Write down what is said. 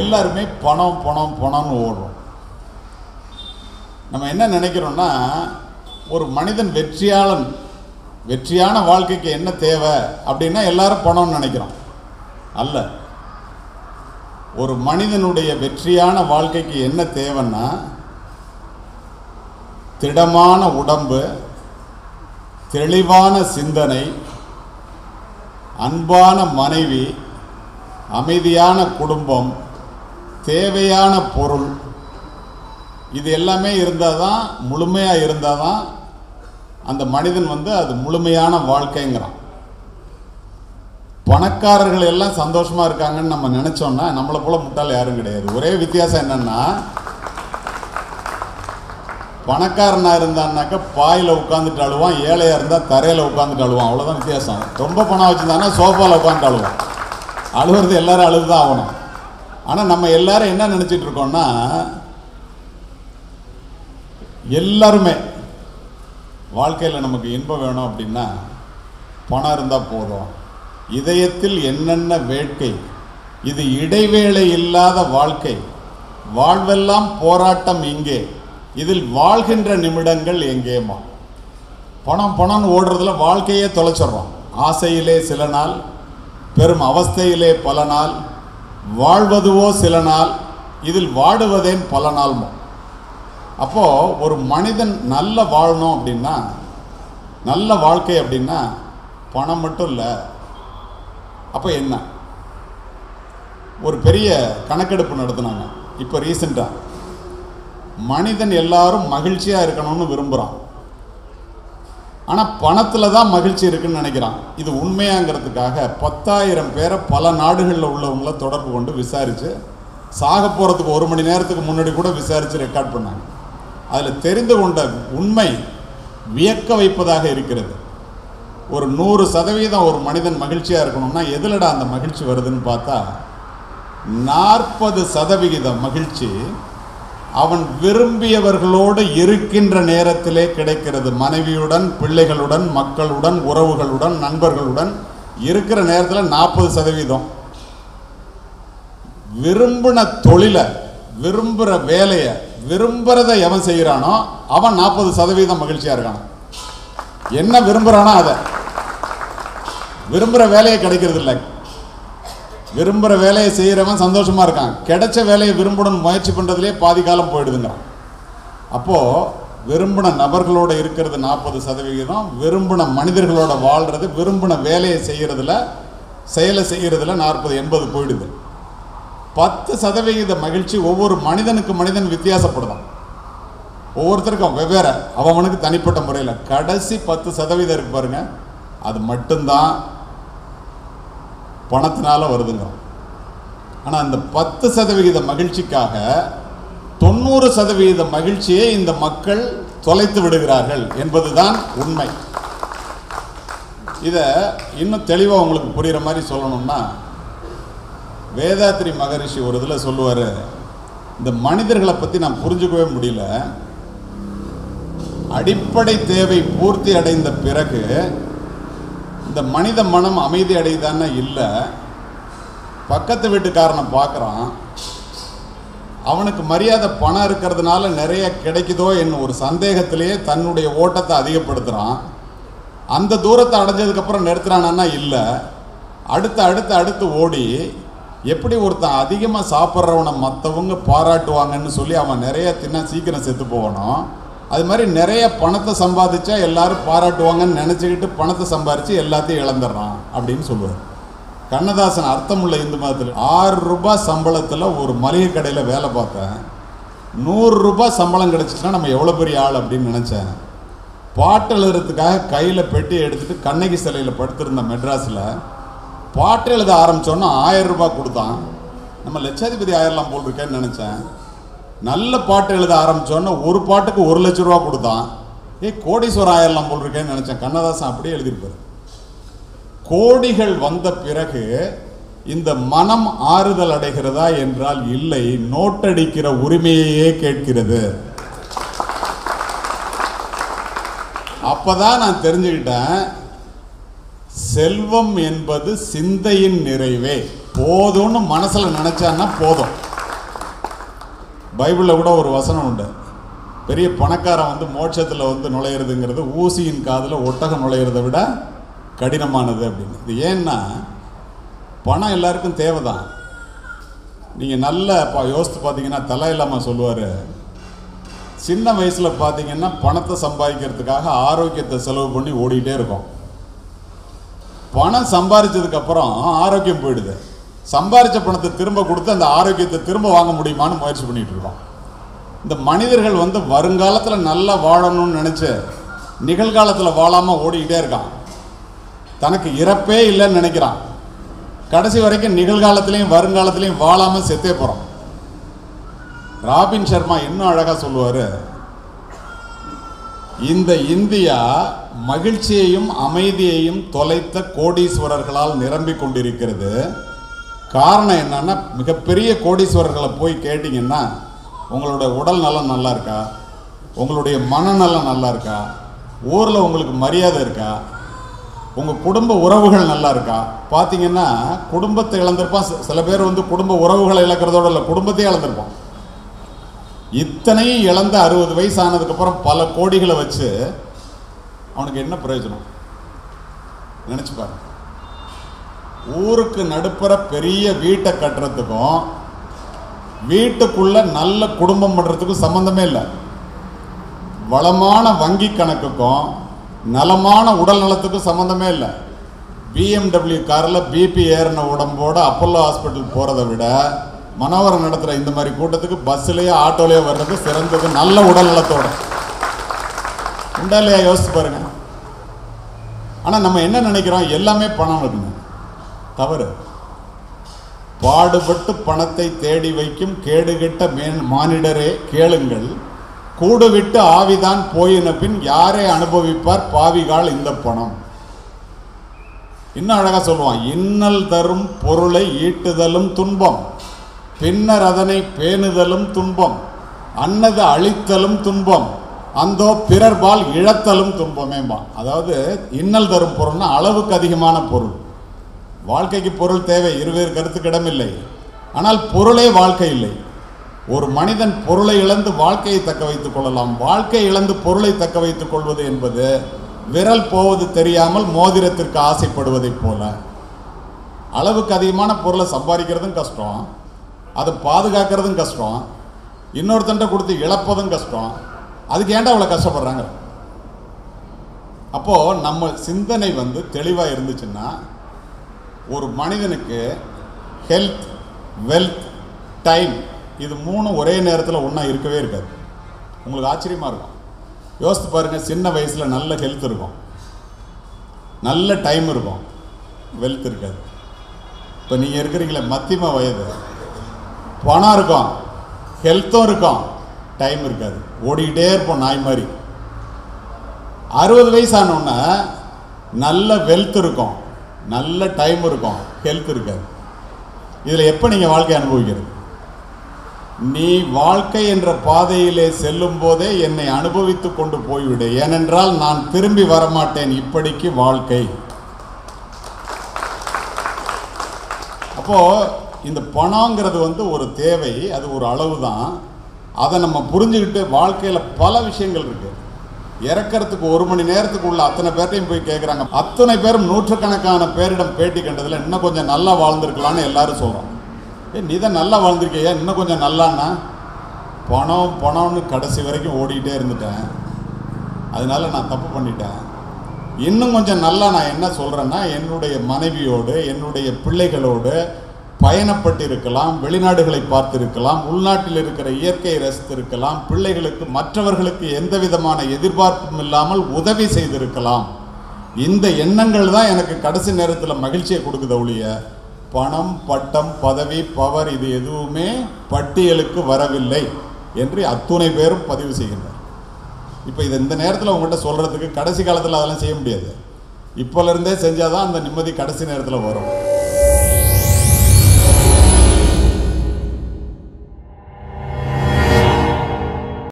எல்லாருமே பணம் பணம் பணம்னு ஓடுறோம் நம்ம என்ன நினைக்கிறோம்னா ஒரு மனிதன் வெற்றியாளன் வெற்றியான வாழ்க்கைக்கு என்ன தேவை அப்படின்னா எல்லாரும் பணம்னு நினைக்கிறோம் அல்ல ஒரு மனிதனுடைய வெற்றியான வாழ்க்கைக்கு என்ன தேவைன்னா திடமான உடம்பு தெளிவான சிந்தனை அன்பான மனைவி அமைதியான குடும்பம் தேவையான பொருள் இது எல்லாமே இருந்தால் தான் முழுமையாக இருந்தால் தான் அந்த மனிதன் வந்து அது முழுமையான வாழ்க்கைங்கிறான் பணக்காரர்கள் எல்லாம் சந்தோஷமா இருக்காங்கன்னு நம்ம நினைச்சோம்னா நம்மளை போல முட்டாள் யாரும் கிடையாது ஒரே வித்தியாசம் என்னன்னா பணக்காரனா இருந்தான்னாக்கா பாயில உட்காந்துட்டு அழுவான் ஏழையா இருந்தா தரையில உட்காந்துட்டு அழுவான் அவ்வளவுதான் வித்தியாசம் ரொம்ப பணம் வச்சிருந்தானா சோஃபால உட்காந்துட்டு அழுவான் அழுவுறது எல்லாரும் அழுதுதான் ஆகணும் ஆனா நம்ம எல்லாரும் என்ன நினைச்சிட்டு இருக்கோம்னா எல்லாருமே வாழ்க்கையில் நமக்கு இன்பம் வேணும் அப்படின்னா பணம் இருந்தால் போதும் இதயத்தில் என்னென்ன வேட்கை இது இடைவேளை இல்லாத வாழ்க்கை வாழ்வெல்லாம் போராட்டம் இங்கே இதில் வாழ்கின்ற நிமிடங்கள் எங்கேமா பணம் பணம்னு ஓடுறதுல வாழ்க்கையே தொலைச்சிடுறோம் ஆசையிலே சில நாள் பெரும் அவஸ்தையிலே பல நாள் வாழ்வதுவோ சில நாள் இதில் வாடுவதேன் பல நாள்மோ அப்போ ஒரு மனிதன் நல்ல வாழணும் அப்படின்னா நல்ல வாழ்க்கை அப்படின்னா பணம் மட்டும் இல்லை அப்போ என்ன ஒரு பெரிய கணக்கெடுப்பு நடத்துனாங்க இப்போ ரீசெண்டாக மனிதன் எல்லாரும் மகிழ்ச்சியாக இருக்கணும்னு விரும்புகிறான் ஆனால் பணத்தில் தான் மகிழ்ச்சி இருக்குன்னு நினைக்கிறான் இது உண்மையாங்கிறதுக்காக பத்தாயிரம் பேரை பல நாடுகளில் உள்ளவங்கள தொடர்பு கொண்டு விசாரித்து சாக போகிறதுக்கு ஒரு மணி நேரத்துக்கு முன்னாடி கூட விசாரித்து ரெக்கார்ட் பண்ணாங்க அதில் தெரிந்து கொண்ட உண்மை வியக்க வைப்பதாக இருக்கிறது ஒரு நூறு சதவீதம் ஒரு மனிதன் மகிழ்ச்சியாக இருக்கணும்னா எதிலடா அந்த மகிழ்ச்சி வருதுன்னு பார்த்தா நாற்பது சதவிகித மகிழ்ச்சி அவன் விரும்பியவர்களோடு இருக்கின்ற நேரத்திலே கிடைக்கிறது மனைவியுடன் பிள்ளைகளுடன் மக்களுடன் உறவுகளுடன் நண்பர்களுடன் இருக்கிற நேரத்தில் நாற்பது சதவீதம் விரும்பின தொழிலை விரும்புகிற வேலையை விரும்புறதை எவன் செய்கிறானோ அவன் நாற்பது சதவீதம் மகிழ்ச்சியாக இருக்கான் என்ன விரும்புகிறானோ அதை விரும்புகிற வேலையை கிடைக்கிறது இல்லை விரும்புகிற வேலையை செய்கிறவன் சந்தோஷமாக இருக்கான் கிடைச்ச வேலையை விரும்பணும்னு முயற்சி பண்ணுறதுலேயே பாதி காலம் போயிடுதுங்கிறான் அப்போது விரும்பின நபர்களோட இருக்கிறது நாற்பது சதவிகிதம் விரும்பின மனிதர்களோட வாழ்கிறது விரும்பின வேலையை செய்கிறதுல செயலை செய்கிறதுல நாற்பது எண்பது போயிடுது பத்து சதவிகித மகிழ்ச்சி ஒவ்வொரு மனிதனுக்கு மனிதன் வித்தியாசப்படுதான் ஒவ்வொருத்தருக்கும் வெவ்வேறு அவனுக்கு தனிப்பட்ட முறையில் கடைசி பத்து சதவீதம் இருக்கு பாருங்க அது மட்டும்தான் பணத்தினால வருதுங்க ஆனால் அந்த பத்து சதவிகித மகிழ்ச்சிக்காக தொண்ணூறு சதவிகித மகிழ்ச்சியை இந்த மக்கள் தொலைத்து விடுகிறார்கள் என்பதுதான் உண்மை இதை இன்னும் தெளிவாக உங்களுக்கு புரிகிற மாதிரி சொல்லணும்னா வேதாத்ரி மகரிஷி ஒரு இதில் சொல்லுவார் இந்த மனிதர்களை பற்றி நான் புரிஞ்சுக்கவே முடியல அடிப்படை தேவை பூர்த்தி அடைந்த பிறகு இந்த மனித மனம் அமைதி அடையுதான்னா இல்லை பக்கத்து வீட்டுக்காரனை பார்க்குறான் அவனுக்கு மரியாதை பணம் இருக்கிறதுனால நிறைய கிடைக்குதோ என்ன ஒரு சந்தேகத்திலேயே தன்னுடைய ஓட்டத்தை அதிகப்படுத்துகிறான் அந்த தூரத்தை அடைஞ்சதுக்கப்புறம் நிறுத்துறானா இல்லை அடுத்து அடுத்து அடுத்து ஓடி எப்படி ஒருத்தன் அதிகமாக சாப்பிட்றவனை மற்றவங்க பாராட்டுவாங்கன்னு சொல்லி அவன் நிறைய தின்னா சீக்கிரம் செத்து போகணும் அது மாதிரி நிறைய பணத்தை சம்பாதிச்சா எல்லாரும் பாராட்டுவாங்கன்னு நினச்சிக்கிட்டு பணத்தை சம்பாரித்து எல்லாத்தையும் இழந்துடுறான் அப்படின்னு சொல்லுவார் கண்ணதாசன் அர்த்தமுள்ள இந்து மதத்தில் ஆறு ரூபாய் சம்பளத்தில் ஒரு மளிகை கடையில் வேலை பார்த்தேன் நூறு ரூபாய் சம்பளம் கிடச்சிச்சுன்னா நம்ம எவ்வளோ பெரிய ஆள் அப்படின்னு நினச்சேன் பாட்டு எழுதுறதுக்காக கையில் பெட்டி எடுத்துகிட்டு கண்ணகி சிலையில் படுத்திருந்த மெட்ராஸில் பாட்டு எழுத ஆரம்பித்தோன்னா ஆயிரம் ரூபாய் கொடுத்தான் நம்ம லட்சாதிபதி ஆயிரலாம் போல் இருக்கேன்னு நினச்சேன் நல்ல பாட்டு எழுத ஆரம்பித்தோன்னா ஒரு பாட்டுக்கு ஒரு லட்ச ரூபா கொடுத்தான் ஏய் கோடீஸ்வரம் ஆயிரலாம் போல் இருக்கேன்னு நினச்சேன் கண்ணதாசன் அப்படியே எழுதியிருப்பார் கோடிகள் வந்த பிறகு இந்த மனம் ஆறுதல் அடைகிறதா என்றால் இல்லை நோட்டடிக்கிற உரிமையையே கேட்கிறது அப்பதான் நான் தெரிஞ்சுக்கிட்டேன் செல்வம் என்பது சிந்தையின் நிறைவே போதும்னு மனசுல நினைச்சான்னா போதும் பைபிளில் கூட ஒரு வசனம் உண்டு பெரிய பணக்காரன் வந்து மோட்சத்தில் வந்து நுழையிறதுங்கிறது ஊசியின் காதில் ஒட்டகம் நுழையிறதை விட கடினமானது அப்படின்னு இது ஏன்னா பணம் எல்லாருக்கும் தேவை தான் நீங்கள் நல்ல பா யோசித்து பார்த்தீங்கன்னா தலை இல்லாமல் சொல்லுவார் சின்ன வயசில் பார்த்தீங்கன்னா பணத்தை சம்பாதிக்கிறதுக்காக ஆரோக்கியத்தை செலவு பண்ணி ஓடிட்டே இருக்கோம் பணம் சம்பாரிச்சதுக்கப்புறம் ஆரோக்கியம் போயிடுது சம்பாரிச்ச பணத்தை திரும்ப கொடுத்து அந்த ஆரோக்கியத்தை திரும்ப வாங்க முடியுமான்னு முயற்சி பண்ணிட்டு இருக்கோம் இந்த மனிதர்கள் வந்து வருங்காலத்தில் நல்லா வாழணும்னு நினச்சி நிகழ்காலத்தில் வாழாமல் ஓடிக்கிட்டே இருக்கான் தனக்கு இறப்பே இல்லைன்னு நினைக்கிறான் கடைசி வரைக்கும் நிகழ்காலத்திலையும் வருங்காலத்திலையும் வாழாமல் செத்தே போகிறோம் ராபின் சர்மா இன்னும் அழகாக சொல்லுவார் இந்த இந்தியா மகிழ்ச்சியையும் அமைதியையும் தொலைத்த கோடீஸ்வரர்களால் நிரம்பிக் கொண்டிருக்கிறது காரணம் என்னன்னா மிகப்பெரிய கோடீஸ்வரர்களை போய் கேட்டிங்கன்னா உங்களோட உடல் நலம் நல்லா இருக்கா உங்களுடைய மனநலம் நல்லா இருக்கா ஊரில் உங்களுக்கு மரியாதை இருக்கா உங்கள் குடும்ப உறவுகள் நல்லா இருக்கா பார்த்தீங்கன்னா குடும்பத்தை இழந்திருப்பான் சி- சில பேர் வந்து குடும்ப உறவுகளை இழக்கிறதோட இல்லை குடும்பத்தையே இழந்திருப்பான் இத்தனையும் இழந்த அறுபது வயசு ஆனதுக்கப்புறம் பல கோடிகளை வச்சு அவனுக்கு என்ன பிரயோஜனம் நினச்சி பாருங்க ஊருக்கு நடுப்புற பெரிய வீட்டை கட்டுறதுக்கும் வீட்டுக்குள்ள நல்ல குடும்பம் பண்ணுறதுக்கும் சம்மந்தமே இல்லை வளமான வங்கி கணக்குக்கும் நலமான உடல் நலத்துக்கும் சம்மந்தமே இல்லை பிஎம்டபிள்யூ காரில் பிபி ஏறின உடம்போட அப்போலோ ஹாஸ்பிட்டல் போகிறத விட மனோகரன் நடத்துகிற இந்த மாதிரி கூட்டத்துக்கு பஸ்ஸுலேயோ ஆட்டோலேயோ வர்றது சிறந்தது நல்ல உடல் நலத்தோட உண்டா இல்லையா யோசிச்சு பாருங்க ஆனால் நம்ம என்ன நினைக்கிறோம் எல்லாமே பணம் இருக்கணும் தவறு பாடுபட்டு பணத்தை தேடி வைக்கும் கேடுகெட்ட மேன் மானிடரே கேளுங்கள் கூடுவிட்டு ஆவிதான் போயின பின் யாரே அனுபவிப்பார் பாவிகால் இந்த பணம் இன்னும் அழகா சொல்லுவான் இன்னல் தரும் பொருளை ஈட்டுதலும் துன்பம் பின்னர் அதனை பேணுதலும் துன்பம் அன்னது அழித்தலும் துன்பம் அந்தோ பிறர்பால் இழத்தலும் துன்பமேம்பா அதாவது இன்னல் தரும் பொருள்னா அளவுக்கு அதிகமான பொருள் வாழ்க்கைக்கு பொருள் தேவை இருவேறு கருத்துக்கிடமில்லை ஆனால் பொருளே வாழ்க்கை இல்லை ஒரு மனிதன் பொருளை இழந்து வாழ்க்கையை தக்க வைத்துக் கொள்ளலாம் வாழ்க்கை இழந்து பொருளை தக்க வைத்துக் கொள்வது என்பது விரல் போவது தெரியாமல் மோதிரத்திற்கு ஆசைப்படுவதைப் போல அளவுக்கு அதிகமான பொருளை சம்பாதிக்கிறதும் கஷ்டம் அதை பாதுகாக்கிறதும் கஷ்டம் இன்னொருத்தன்ட்ட கொடுத்து இழப்பதும் கஷ்டம் அதுக்கு ஏன்டா அவ்வளோ கஷ்டப்படுறாங்க அப்போது நம்ம சிந்தனை வந்து தெளிவாக இருந்துச்சுன்னா ஒரு மனிதனுக்கு ஹெல்த் வெல்த் டைம் இது மூணும் ஒரே நேரத்தில் ஒன்றா இருக்கவே இருக்காது உங்களுக்கு ஆச்சரியமாக இருக்கும் யோசித்து பாருங்கள் சின்ன வயசில் நல்ல ஹெல்த் இருக்கும் நல்ல டைம் இருக்கும் வெல்த் இருக்காது இப்போ நீங்கள் இருக்கிறீங்களே மத்தியம வயது பணம் இருக்கும் ஹெல்த்தும் இருக்கும் டைம் இருக்காது ஓடிக்கிட்டே இருப்போம் நாய் மாதிரி அறுபது வயசானோன்னே நல்ல வெல்த் இருக்கும் நல்ல டைம் இருக்கும் ஹெல்த் இருக்காது இதில் எப்போ நீங்கள் வாழ்க்கை அனுபவிக்கிறது நீ வாழ்க்கை என்ற பாதையிலே செல்லும் போதே என்னை அனுபவித்து கொண்டு போய்விடு ஏனென்றால் நான் திரும்பி வரமாட்டேன் இப்படிக்கு வாழ்க்கை அப்போ இந்த பணங்கிறது வந்து ஒரு தேவை அது ஒரு அளவு தான் அதை நம்ம புரிஞ்சுக்கிட்டு வாழ்க்கையில் பல விஷயங்கள் இருக்கு இறக்கறதுக்கு ஒரு மணி நேரத்துக்கு உள்ள அத்தனை பேர்ட்டையும் போய் கேட்குறாங்க அத்தனை பேரும் நூற்றுக்கணக்கான பேரிடம் பேட்டி கண்டதில் இன்னும் கொஞ்சம் நல்லா வாழ்ந்திருக்கலாம்னு எல்லாரும் சொல்கிறோம் ஏ நீ தான் நல்லா வாழ்ந்திருக்கியா இன்னும் கொஞ்சம் நல்லான்னா பணம் பணம்னு கடைசி வரைக்கும் ஓடிக்கிட்டே இருந்துட்டேன் அதனால நான் தப்பு பண்ணிட்டேன் இன்னும் கொஞ்சம் நல்லா நான் என்ன சொல்கிறேன்னா என்னுடைய மனைவியோடு என்னுடைய பிள்ளைகளோடு பயணப்பட்டிருக்கலாம் வெளிநாடுகளை பார்த்திருக்கலாம் உள்நாட்டில் இருக்கிற இயற்கையை ரசித்திருக்கலாம் பிள்ளைகளுக்கு மற்றவர்களுக்கு எந்த விதமான எதிர்பார்ப்பும் இல்லாமல் உதவி செய்திருக்கலாம் இந்த எண்ணங்கள் தான் எனக்கு கடைசி நேரத்தில் மகிழ்ச்சியை கொடுக்குது ஒழிய பணம் பட்டம் பதவி பவர் இது எதுவுமே பட்டியலுக்கு வரவில்லை என்று அத்துணை பேரும் பதிவு செய்கின்றனர் இப்போ இது இந்த நேரத்தில் உங்கள்கிட்ட சொல்கிறதுக்கு கடைசி காலத்தில் அதெல்லாம் செய்ய முடியாது இப்போலேருந்தே செஞ்சால் தான் அந்த நிம்மதி கடைசி நேரத்தில் வரும்